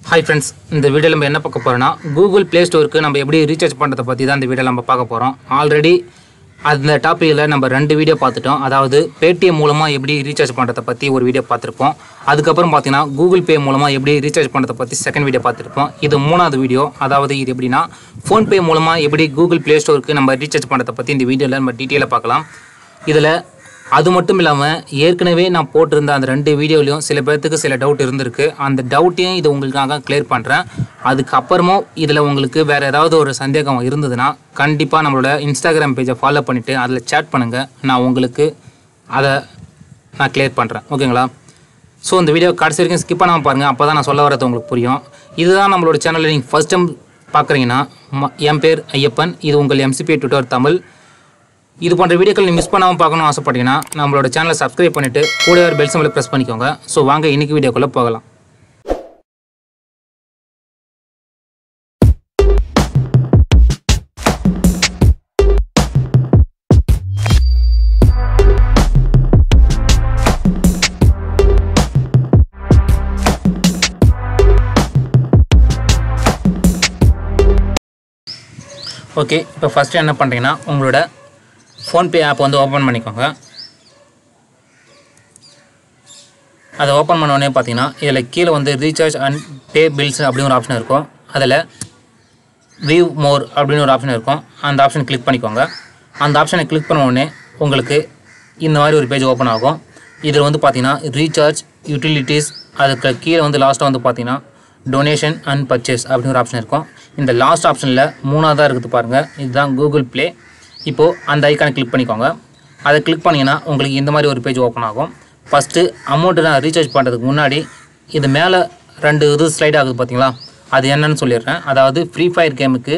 hi friends இந்த வீடியோவில் நம்ம என்ன பார்க்க போகிறோம்னா கூகுள் ப்ளே ஸ்டோருக்கு நம்ம எப்படி ரீசார்ஜ் பண்ணுறதை பற்றி தான் இந்த வீடியோவில் நம்ம பார்க்க போகிறோம் ஆல்ரெடி அந்த டாப்பிக்கில் நம்ம ரெண்டு வீடியோ பார்த்துட்டோம் அதாவது பேடிஎம் மூலமாக எப்படி ரீசார்ஜ் பண்ணுறதை பற்றி ஒரு வீடியோ பார்த்துருப்போம் அதுக்கப்புறம் பார்த்தீங்கன்னா கூகுள் பே மூலமாக எப்படி ரீசார்ஜ் பண்ணுறதை பற்றி செகண்ட் வீடியோ பார்த்துருப்போம் இது மூணாவது வீடியோ அதாவது இது எப்படின்னா ஃபோன்பே மூலமாக எப்படி கூகுள் ப்ளே ஸ்டோருக்கு நம்ம ரீசார்ஜ் பண்ணுறதை பற்றி இந்த வீடியோவில் நம்ம டீட்டெயிலாக பார்க்கலாம் இதில் அது மட்டும் இல்லாமல் ஏற்கனவே நான் போட்டிருந்த அந்த ரெண்டு வீடியோலையும் சில பேர்த்துக்கு சில டவுட் இருந்திருக்கு அந்த டவுட்டையும் இது உங்களுக்காக கிளியர் பண்ணுறேன் அதுக்கப்புறமும் இதில் உங்களுக்கு வேறு ஏதாவது ஒரு சந்தேகம் இருந்ததுன்னா கண்டிப்பாக நம்மளோட இன்ஸ்டாகிராம் பேஜை ஃபாலோ பண்ணிவிட்டு அதில் சேட் பண்ணுங்கள் நான் உங்களுக்கு அதை நான் கிளியர் பண்ணுறேன் ஓகேங்களா ஸோ இந்த வீடியோ கடைசி வரைக்கும் ஸ்கிப் பண்ணாமல் பாருங்கள் அப்போ தான் நான் சொல்ல வரது உங்களுக்கு புரியும் இதுதான் நம்மளோட சேனலில் நீங்கள் ஃபஸ்ட் டைம் பார்க்குறீங்கன்னா ம- என் பேர் ஐயப்பன் இது உங்கள் எம்சிபி டுட்டர் தமிழ் இது போன்ற வீடியோக்கள் நீ மிஸ் பண்ணாமல் பார்க்கணும்னு ஆசைப்பட்டீங்கன்னா நம்மளோட சேனலை சப்ஸ்கிரைப் பண்ணிவிட்டு கூட ஒரு பெல் சிம்பிளை ப்ரெஸ் பண்ணிக்கோங்க ஸோ வாங்க இன்னைக்கு வீடியோக்குள்ளே போகலாம் ஓகே இப்போ ஃபஸ்ட்டு என்ன பண்ணுறீங்கன்னா உங்களோட ஃபோன்பே ஆப் வந்து ஓப்பன் பண்ணிக்கோங்க அதை ஓப்பன் பண்ண உடனே பார்த்தீங்கன்னா இதில் கீழே வந்து ரீசார்ஜ் அண்ட் பே பில்ஸ் அப்படின்னு ஒரு ஆப்ஷன் இருக்கும் அதில் வியூ மோர் அப்படின்னு ஒரு ஆப்ஷன் இருக்கும் அந்த ஆப்ஷன் கிளிக் பண்ணிக்கோங்க அந்த ஆப்ஷனை கிளிக் பண்ண உடனே உங்களுக்கு இந்த மாதிரி ஒரு பேஜ் ஓப்பன் ஆகும் இதில் வந்து பார்த்தீங்கன்னா ரீசார்ஜ் யூட்டிலிட்டிஸ் அதுக்கு கீழே வந்து லாஸ்ட்டாக வந்து பார்த்தீங்கன்னா டொனேஷன் அண்ட் பர்ச்சேஸ் அப்படின்னு ஒரு ஆப்ஷன் இருக்கும் இந்த லாஸ்ட் ஆப்ஷனில் மூணாவதாக இருக்குது பாருங்கள் இதுதான் கூகுள் ப்ளே இப்போது அந்த ஐக்கானை கிளிக் பண்ணிக்கோங்க அதை கிளிக் பண்ணிங்கன்னா உங்களுக்கு இந்த மாதிரி ஒரு பேஜ் ஓப்பன் ஆகும் ஃபஸ்ட்டு அமௌண்ட்டு நான் ரீசார்ஜ் பண்ணுறதுக்கு முன்னாடி இது மேலே ரெண்டு இது ஸ்லைட் ஆகுது பார்த்தீங்களா அது என்னன்னு சொல்லிடுறேன் அதாவது ஃப்ரீ ஃபயர் கேமுக்கு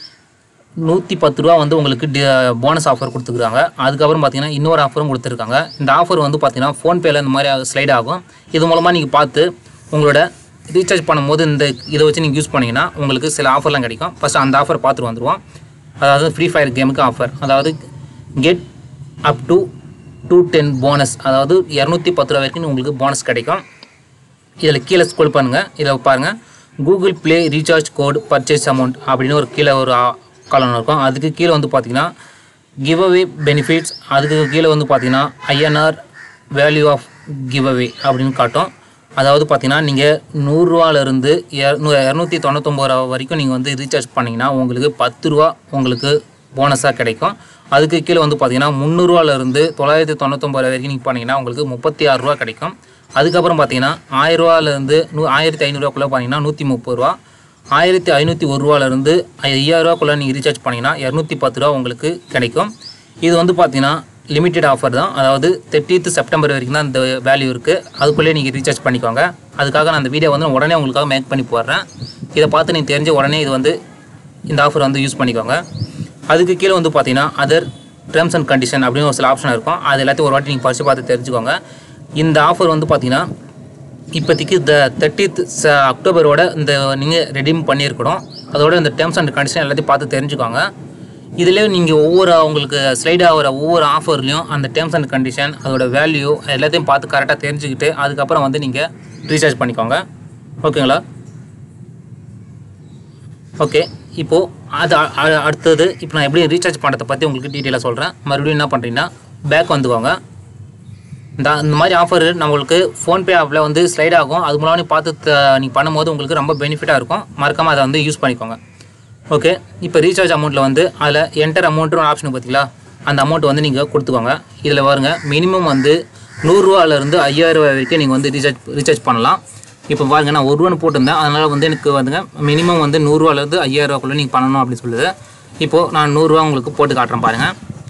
நூற்றி பத்து ரூபா வந்து உங்களுக்கு போனஸ் ஆஃபர் கொடுத்துருக்காங்க அதுக்கப்புறம் பார்த்தீங்கன்னா இன்னொரு ஆஃபரும் கொடுத்துருக்காங்க இந்த ஆஃபர் வந்து பார்த்தீங்கன்னா ஃபோன்பேயில் இந்த மாதிரி ஸ்லைட் ஆகும் இது மூலமாக நீங்கள் பார்த்து உங்களோட ரீசார்ஜ் பண்ணும்போது இந்த இதை வச்சு நீங்கள் யூஸ் பண்ணிங்கன்னா உங்களுக்கு சில ஆஃபர்லாம் கிடைக்கும் ஃபஸ்ட்டு அந்த ஆஃபர் பார்த்துட்டு வந்துடுவோம் அதாவது ஃப்ரீ ஃபயர் கேமுக்கு ஆஃபர் அதாவது get up to two ten bonus அதாவது இரநூத்தி பத்து ரூபா வரைக்கும் உங்களுக்கு போனஸ் கிடைக்கும் இதில் கீழே ஸ்க்ரோல் பண்ணுங்கள் இதில் பாருங்கள் Google Play recharge code purchase amount அப்படின்னு ஒரு கீழே ஒரு காலம் இருக்கும் அதுக்கு கீழே வந்து பார்த்தீங்கன்னா கிவ் அவே பெனிஃபிட்ஸ் அதுக்கு கீழே வந்து பார்த்தீங்கன்னா INR value of give away அப்படின்னு காட்டும் அதாவது பார்த்தீங்கன்னா நீங்கள் நூறுரூவாலேருந்து இரநூத்தி தொண்ணூத்தொம்பது ரூபா வரைக்கும் நீங்கள் வந்து ரீசார்ஜ் பண்ணிங்கன்னா உங்களுக்கு பத்து ரூபா உங்களுக்கு போனஸாக கிடைக்கும் அதுக்கு கீழே வந்து பார்த்தீங்கன்னா முந்நூறுவாலேருந்து தொள்ளாயிரத்தி தொண்ணூத்தொம்பது ரூபா வரைக்கும் நீங்கள் பண்ணிங்கன்னா உங்களுக்கு முப்பத்தி ஆறு ரூபா கிடைக்கும் அதுக்கப்புறம் பார்த்தீங்கன்னா ஆயிரரூவாலேருந்து நூ ஆயிரத்தி ஐநூறுரூவாக்குள்ளே பார்த்தீங்கன்னா நூற்றி முப்பது ரூபா ஆயிரத்தி ஐநூற்றி ஒரு ரூபாலேருந்து ஐயாயிரரூவாக்குள்ளே நீங்கள் ரீசார்ஜ் பண்ணிங்கன்னா இரநூத்தி பத்து ரூபா உங்களுக்கு கிடைக்கும் இது வந்து பார்த்தீங்கன்னா லிமிட்டெட் ஆஃபர் தான் அதாவது தேர்ட்டீத்து செப்டம்பர் வரைக்கும் தான் இந்த வேல்யூ இருக்குது அதுக்குள்ளே நீங்கள் ரீசார்ஜ் பண்ணிக்கோங்க அதுக்காக நான் அந்த வீடியோ வந்து உடனே உங்களுக்காக மேக் பண்ணி போடுறேன் இதை பார்த்து நீங்கள் தெரிஞ்ச உடனே இது வந்து இந்த ஆஃபர் வந்து யூஸ் பண்ணிக்கோங்க அதுக்கு கீழே வந்து பார்த்தீங்கன்னா அதர் டேர்ம்ஸ் அண்ட் கண்டிஷன் அப்படின்னு ஒரு சில ஆப்ஷன் இருக்கும் அது எல்லாத்தையும் ஒரு வாட்டி நீங்கள் படித்து பார்த்து தெரிஞ்சுக்கோங்க இந்த ஆஃபர் வந்து பார்த்தீங்கன்னா இப்போதைக்கு இந்த தேர்ட்டித் அக்டோபரோட இந்த நீங்கள் ரெடீம் பண்ணியிருக்கணும் அதோட இந்த டேர்ம்ஸ் அண்ட் கண்டிஷன் எல்லாத்தையும் பார்த்து தெரிஞ்சுக்கோங்க இதிலே நீங்கள் ஒவ்வொரு உங்களுக்கு ஸ்லைட் ஆகிற ஒவ்வொரு ஆஃபர்லையும் அந்த டேர்ம்ஸ் அண்ட் கண்டிஷன் அதோட வேல்யூ எல்லாத்தையும் பார்த்து கரெக்டாக தெரிஞ்சுக்கிட்டு அதுக்கப்புறம் வந்து நீங்கள் ரீசார்ஜ் பண்ணிக்கோங்க ஓகேங்களா ஓகே இப்போது அது அ- அ- அடுத்தது இப்போ நான் எப்படி ரீசார்ஜ் பண்ணுறதை பற்றி உங்களுக்கு டீட்டெயிலாக சொல்கிறேன் மறுபடியும் என்ன பண்ணுறீங்கன்னா பேக் வந்துக்கோங்க இந்த இந்த மாதிரி ஆஃபர் நம்மளுக்கு ஃபோன்பே ஆப்பில் வந்து ஸ்லைட் ஆகும் அது மூலமாக நீ பார்த்து த- நீ பண்ணும்போது உங்களுக்கு ரொம்ப பெனிஃபிட்டாக இருக்கும் மறக்காமல் அதை வந்து யூஸ் பண்ணிக்கோங்க ஓகே இப்போ ரீசார்ஜ் அமௌண்ட்டில் வந்து அதில் என்டர் அமௌண்ட்னு ஒரு ஆப்ஷன் பார்த்தீங்களா அந்த அமௌண்ட் வந்து நீங்கள் கொடுத்துக்கோங்க இதில் பாருங்க மினிமம் வந்து நூறுரூவாலேருந்து ஐயாயிரம் ரூபாய் வரைக்கும் நீங்கள் வந்து ரீசார்ஜ் ரீசார்ஜ் பண்ணலாம் இப்போ பாருங்க நான் ஒரு ரூபான்னு போட்டிருந்தேன் அதனால் வந்து எனக்கு வந்துங்க மினிமம் வந்து நூறுரூவாலேருந்து ஐயாயிரம் ரூபாக்குள்ளே நீங்கள் பண்ணணும் அப்படின்னு சொல்லுது இப்போது நான் நூறுரூவா உங்களுக்கு போட்டு காட்டுறேன் பாருங்கள்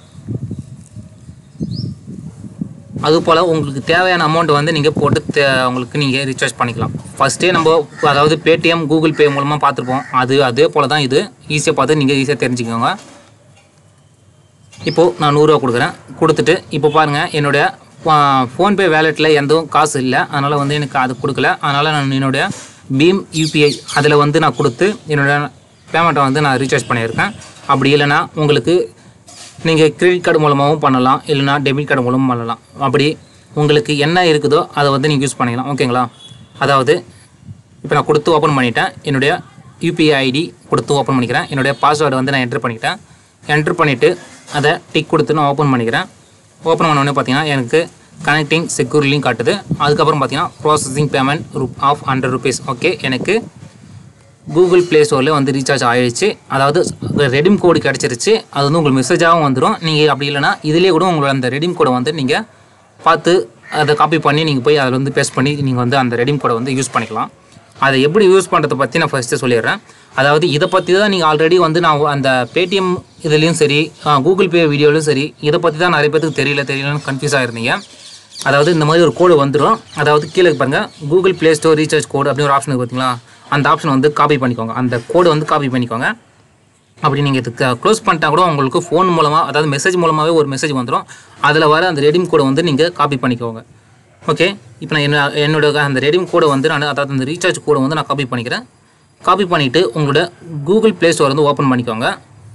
அது போல் உங்களுக்கு தேவையான அமௌண்ட் வந்து நீங்கள் போட்டு தே- உங்களுக்கு நீங்கள் ரீசார்ஜ் பண்ணிக்கலாம் ஃபஸ்ட்டே நம்ம அதாவது பேடிஎம் கூகுள் பே மூலமாக பார்த்துருப்போம் அது அதே போல் தான் இது ஈஸியாக பார்த்து நீங்கள் ஈஸியாக தெரிஞ்சுக்கோங்க இப்போது நான் நூறுரூவா கொடுக்குறேன் கொடுத்துட்டு இப்போ பாருங்கள் என்னுடைய ஃபோன்பே வேலெட்டில் எதுவும் காசு இல்லை அதனால் வந்து எனக்கு அது கொடுக்கல அதனால் நான் என்னுடைய பீம் யூபிஐ அதில் வந்து நான் கொடுத்து என்னோடய பேமெண்ட்டை வந்து நான் ரீசார்ஜ் பண்ணியிருக்கேன் அப்படி இல்லைன்னா உங்களுக்கு நீங்கள் கிரெடிட் கார்டு மூலமாகவும் பண்ணலாம் இல்லைனா டெபிட் கார்டு மூலமும் பண்ணலாம் அப்படி உங்களுக்கு என்ன இருக்குதோ அதை வந்து நீங்கள் யூஸ் பண்ணிக்கலாம் ஓகேங்களா அதாவது இப்போ நான் கொடுத்து ஓப்பன் பண்ணிட்டேன் என்னுடைய யூபிஐ ஐடி கொடுத்து ஓப்பன் பண்ணிக்கிறேன் என்னுடைய பாஸ்வேர்டு வந்து நான் என்ட்ரு பண்ணிக்கிட்டேன் என்ட்ரு பண்ணிவிட்டு அதை டிக் கொடுத்து நான் ஓப்பன் பண்ணிக்கிறேன் ஓப்பன் பண்ண உடனே பார்த்தீங்கன்னா எனக்கு கனெக்டிங் செக்யூர்லியும் காட்டுது அதுக்கப்புறம் பார்த்தீங்கன்னா processing payment of hundred rupees okay எனக்கு கூகுள் ப்ளே ஸ்டோரில் வந்து ரீசார்ஜ் ஆயிடுச்சு அதாவது ரெடிம் கோடு கிடச்சிருச்சு அது வந்து உங்களுக்கு மெசேஜாகவும் வந்துடும் நீங்கள் அப்படி இல்லைனா இதிலே கூட உங்களோட அந்த ரெடிம் கோடை வந்து நீங்கள் பார்த்து அதை காப்பி பண்ணி நீங்கள் போய் அதில் வந்து பேஸ்ட் பண்ணி நீங்கள் வந்து அந்த ரெடிம் கோடை வந்து யூஸ் பண்ணிக்கலாம் அதை எப்படி யூஸ் பண்ணுறதை பற்றி நான் ஃபஸ்ட்டு சொல்லிடுறேன் அதாவது இதை பற்றி தான் நீங்கள் ஆல்ரெடி வந்து நான் அந்த பேடிஎம் இதுலேயும் சரி கூகுள் பே வீடியோலையும் சரி இதை பற்றி தான் நிறைய பேருக்கு தெரியல தெரியலன்னு கன்ஃபியூஸ் ஆகிருந்தீங்க அதாவது இந்த மாதிரி ஒரு கோடு வந்துடும் அதாவது கீழே பாருங்கள் Google Play Store recharge code அப்படின்னு ஒரு ஆப்ஷன் இருக்குது பார்த்தீங்களா அந்த ஆப்ஷன் வந்து காப்பி பண்ணிக்கோங்க அந்த கோடு வந்து காப்பி பண்ணிக்கோங்க அப்படி நீங்கள் இது க்ளோஸ் பண்ணிட்டா கூட உங்களுக்கு ஃபோன் மூலமாக அதாவது மெசேஜ் மூலமாகவே ஒரு மெசேஜ் வந்துடும் அதில் வர அந்த ரெடிம் கோடை வந்து நீங்கள் காப்பி பண்ணிக்கோங்க ஓகே இப்போ நான் என்ன என்னோட அந்த ரெடிம் கோடை வந்து நான் அதாவது அந்த ரீசார்ஜ் கோடை வந்து நான் காப்பி பண்ணிக்கிறேன் காப்பி பண்ணிவிட்டு உங்களோட கூகுள் ப்ளே ஸ்டோர் வந்து ஓப்பன் பண்ணிக்கோங்க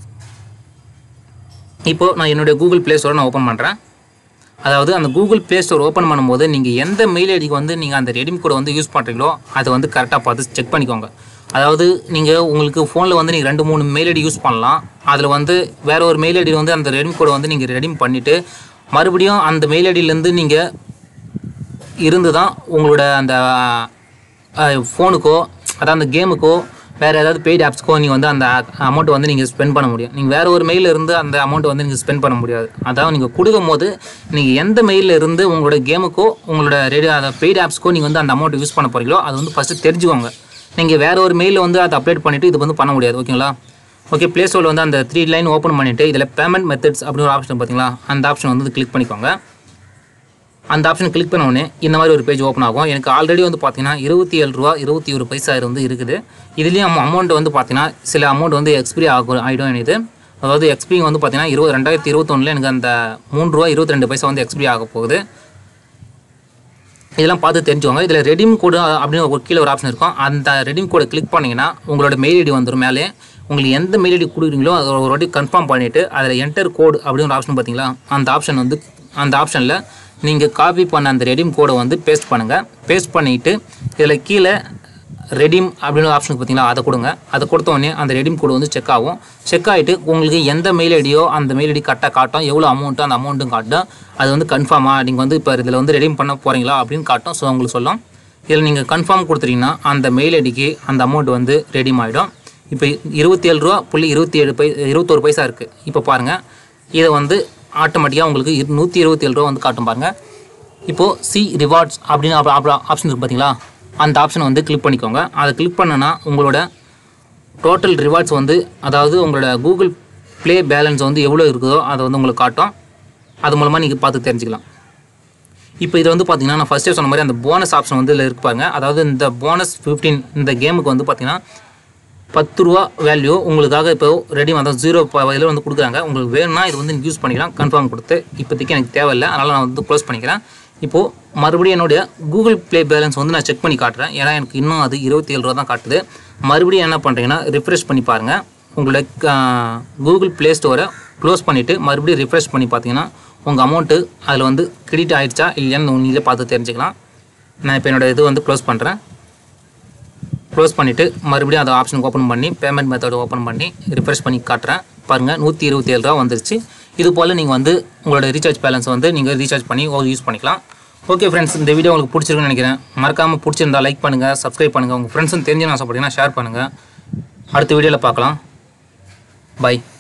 இப்போது நான் என்னுடைய கூகுள் ப்ளே ஸ்டோரை நான் ஓப்பன் பண்ணுறேன் அதாவது அந்த கூகுள் ப்ளே ஸ்டோர் ஓப்பன் பண்ணும்போது நீங்கள் எந்த மெயில் ஐடிக்கு வந்து நீங்கள் அந்த ரெடிம் கோடை வந்து யூஸ் பண்ணுறீங்களோ அதை வந்து கரெக்டாக பார்த்து செக் பண்ணிக்கோங்க அதாவது நீங்கள் உங்களுக்கு ஃபோனில் வந்து நீங்கள் ரெண்டு மூணு மெயில் ஐடி யூஸ் பண்ணலாம் அதில் வந்து வேறு ஒரு மெயில் ஐடி வந்து அந்த ரெடிம் கோடை வந்து நீங்கள் ரெடிம் பண்ணிவிட்டு மறுபடியும் அந்த மெயில் ஐடியிலேருந்து நீங்கள் இருந்து தான் உங்களோட அந்த ஃபோனுக்கோ அதாவது அந்த கேமுக்கோ வேறு ஏதாவது பெய்ட் ஆப்ஸ்க்கோ நீங்கள் வந்து அந்த அமௌண்ட் வந்து நீங்கள் ஸ்பெண்ட் பண்ண முடியும் நீங்கள் வேறு ஒரு மெயிலில் இருந்து அந்த அமௌண்ட் வந்து நீங்கள் ஸ்பெண்ட் பண்ண முடியாது அதாவது நீங்கள் கொடுக்கும் போது நீங்கள் எந்த மெயிலில் இருந்து உங்களோட கேமுக்கோ உங்களோட ரெடி அந்த பெய்ட் ஆப்ஸ்க்கோ நீங்கள் வந்து அந்த அமௌண்ட் யூஸ் பண்ண போகிறீங்களோ அது வந்து ஃபஸ்ட்டு தெரிஞ்சுக்கோங்க நீங்கள் வேறு ஒரு மெயிலில் வந்து அதை அப்டேட் பண்ணிவிட்டு இது வந்து பண்ண முடியாது ஓகேங்களா ஓகே ப்ளே ஸ்டோரில் வந்து அந்த த்ரீ லைன் ஓப்பன் பண்ணிவிட்டு இதில் பேமெண்ட் மெத்தட்ஸ் அப்படின்னு ஒரு ஆப்ஷன் பார்த்தீங்களா அந்த ஆப்ஷன் வந்து கிளிக் பண்ணிக்கோங்க அந்த ஆப்ஷன் கிளிக் பண்ண உடனே இந்த மாதிரி ஒரு பேஜ் ஓப்பன் ஆகும் எனக்கு ஆல்ரெடி வந்து பார்த்தீங்கன்னா இருபத்தி ஏழு ரூபா இருபத்தி ஒரு பைசா வந்து இருக்குது இதுலேயும் அமௌண்ட் வந்து பார்த்தீங்கன்னா சில அமௌண்ட் வந்து எக்ஸ்பிரி ஆகும் ஆகிடும் இது அதாவது எக்ஸ்பிரி வந்து பார்த்தீங்கன்னா இருபது ரெண்டாயிரத்தி இருபத்தொன்னில் எனக்கு அந்த மூணு ரூபா இருபத்தி ரெண்டு பைசா வந்து எக்ஸ்பிரி ஆக போகுது இதெல்லாம் பார்த்து தெரிஞ்சுக்கோங்க இதில் ரெடீம் கோடு அப்படின்னு ஒரு கீழே ஒரு ஆப்ஷன் இருக்கும் அந்த ரெடீம் கோடை கிளிக் பண்ணிங்கன்னா உங்களோட மெயில் ஐடி வந்துடும் மேலே உங்களுக்கு எந்த மெயில் ஐடி கொடுக்குறீங்களோ அதை ஒரு வாட்டி கன்ஃபார்ம் பண்ணிவிட்டு அதில் என்டர் கோடு அப்படின்னு ஒரு ஆப்ஷன் பார்த்தீங்களா அந்த ஆப்ஷன் வந்து அந்த ஆப்ஷனில் நீங்கள் காப்பி பண்ண அந்த ரெடீம் கோடை வந்து பேஸ்ட் பண்ணுங்கள் பேஸ்ட் பண்ணிவிட்டு இதில் கீழே ரெடீம் அப்படின்னு ஒரு ஆப்ஷன் பார்த்தீங்களா அதை கொடுங்க அதை கொடுத்த உடனே அந்த ரெடீம் கோடு வந்து செக் ஆகும் செக் ஆகிட்டு உங்களுக்கு எந்த மெயில் ஐடியோ அந்த மெயில் ஐடி கரெக்டாக காட்டும் எவ்வளோ அமௌண்ட்டோ அந்த அமௌண்ட்டும் காட்டும் அது வந்து கன்ஃபார்மாக நீங்கள் வந்து இப்போ இதில் வந்து ரெடீம் பண்ண போகிறீங்களா அப்படின்னு காட்டும் ஸோ உங்களுக்கு சொல்லும் இதில் நீங்கள் கன்ஃபார்ம் கொடுத்துட்டீங்கன்னா அந்த மெயில் ஐடிக்கு அந்த அமௌண்ட் வந்து ரெடீம் ஆகிடும் இப்போ இருபத்தி ஏழு ரூபா புள்ளி இருபத்தி ஏழு பை இருபத்தோரு பைசா இருக்குது இப்போ பாருங்கள் இதை வந்து ஆட்டோமேட்டிக்காக உங்களுக்கு இரு- நூற்றி இருபத்தி ஏழு ரூபா வந்து காட்டும் பாருங்கள் இப்போது சி ரிவார்ட்ஸ் அப்படின்னு ஆப்ஷன் இருக்குது பார்த்தீங்களா அந்த ஆப்ஷனை வந்து கிளிக் பண்ணிக்கோங்க அதை கிளிக் பண்ணனா உங்களோட டோட்டல் ரிவார்ட்ஸ் வந்து அதாவது உங்களோட கூகுள் ப்ளே பேலன்ஸ் வந்து எவ்வளோ இருக்குதோ அதை வந்து உங்களுக்கு காட்டும் அது மூலமாக நீங்கள் பார்த்து தெரிஞ்சுக்கலாம் இப்போ இது வந்து பார்த்தீங்கன்னா நான் ஃபஸ்ட்டே சொன்ன மாதிரி அந்த போனஸ் ஆப்ஷன் வந்து இதில் இருக்கு பாருங்க அதாவது இந்த போனஸ் 15 இந்த கேமுக்கு வந்து பார்த்தீங்கன்னா பத்து ரூபா வேல்யூ உங்களுக்காக இப்போ ரெடி அதாவது ஜீரோ இதில் வந்து கொடுக்குறாங்க உங்களுக்கு வேணும்னா இது வந்து யூஸ் பண்ணிக்கலாம் கன்ஃபார்ம் கொடுத்து இப்போதைக்கு எனக்கு தேவையில்லை அதனால் நான் வந்து க்ளோஸ் பண்ணிக்கிறேன் இப்போது மறுபடியும் என்னுடைய கூகுள் ப்ளே பேலன்ஸ் வந்து நான் செக் பண்ணி காட்டுறேன் ஏன்னா எனக்கு இன்னும் அது இருபத்தி ஏழு ரூபா தான் காட்டுது மறுபடியும் என்ன பண்ணுறீங்கன்னா ரிஃப்ரெஷ் பண்ணி பாருங்கள் உங்களோட கூகுள் ப்ளே ஸ்டோரை க்ளோஸ் பண்ணிவிட்டு மறுபடியும் ரிஃப்ரெஷ் பண்ணி பார்த்தீங்கன்னா உங்கள் அமௌண்ட்டு அதில் வந்து கிரெடிட் ஆயிடுச்சா இல்லையான்னு நீங்களே பார்த்து தெரிஞ்சுக்கலாம் நான் இப்போ என்னோட இது வந்து க்ளோஸ் பண்ணுறேன் க்ளோஸ் பண்ணிவிட்டு மறுபடியும் அதை ஆப்ஷன் ஓப்பன் பண்ணி பேமெண்ட் மெத்தட் ஓப்பன் பண்ணி ரிஃப்ரெஷ் பண்ணி காட்டுறேன் பாருங்கள் நூற்றி இருபத்தி ஏழு ரூபா வந்துருச்சு இது போல் நீங்கள் வந்து உங்களோட ரீசார்ஜ் பேலன்ஸ் வந்து நீங்கள் ரீசார்ஜ் பண்ணி யூஸ் பண்ணிக்கலாம் ஓகே ஃப்ரெண்ட்ஸ் இந்த வீடியோ உங்களுக்கு பிடிச்சிருக்குன்னு நினைக்கிறேன் மறக்காமல் பிடிச்சிருந்தா லைக் பண்ணுங்கள் சப்ஸ்கிரைப் பண்ணுங்கள் உங்கள் ஃப்ரெண்ட்ஸும் தெரிஞ்சு நான் ஆசைப்பட்டீங்கன்னா ஷேர் பண்ணுங்கள் அடுத்த வீடியோவில் பார்க்கலாம் பை